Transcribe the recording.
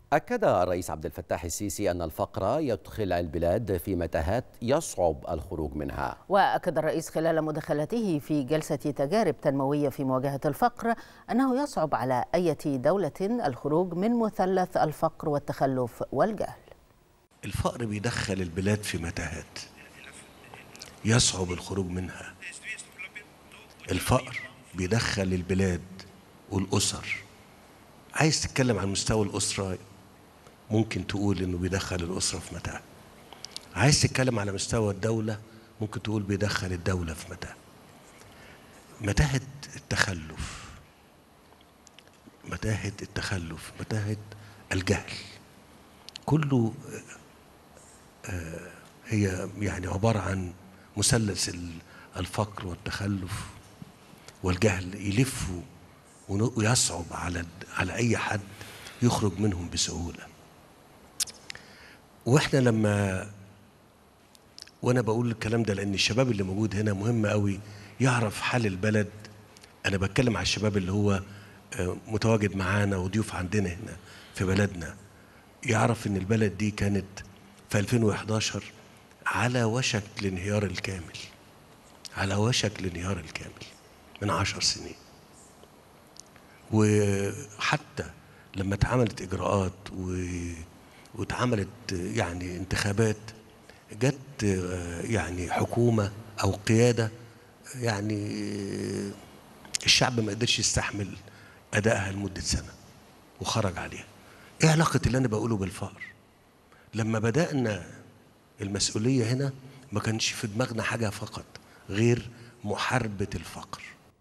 أكد الرئيس عبد الفتاح السيسي أن الفقر يدخل البلاد في متاهات يصعب الخروج منها وأكد الرئيس خلال مداخلته في جلسة تجارب تنموية في مواجهة الفقر أنه يصعب على أي دولة الخروج من مثلث الفقر والتخلف والجهل الفقر بيدخل البلاد في متاهات يصعب الخروج منها الفقر بيدخل البلاد والأسر عايز تتكلم عن مستوى الأسرة ممكن تقول إنه بيدخل الأسرة في متاهة عايز تتكلم على مستوى الدولة ممكن تقول بيدخل الدولة في متاهة متاهة التخلف متاهة التخلف متاهة الجهل كله هي يعني عبارة عن مثلث الفقر والتخلف والجهل يلفوا ويصعب على على اي حد يخرج منهم بسهوله واحنا لما وانا بقول الكلام ده لان الشباب اللي موجود هنا مهم قوي يعرف حال البلد انا بتكلم على الشباب اللي هو متواجد معانا وضيوف عندنا هنا في بلدنا يعرف ان البلد دي كانت في 2011 على وشك الانهيار الكامل على وشك الانهيار الكامل من عشر سنين وحتى لما اتعملت اجراءات و... واتعملت يعني انتخابات جت يعني حكومه او قياده يعني الشعب ما قدرش يستحمل ادائها لمده سنه وخرج عليها ايه علاقه اللي انا بقوله بالفقر لما بدانا المسؤوليه هنا ما كانش في دماغنا حاجه فقط غير محاربه الفقر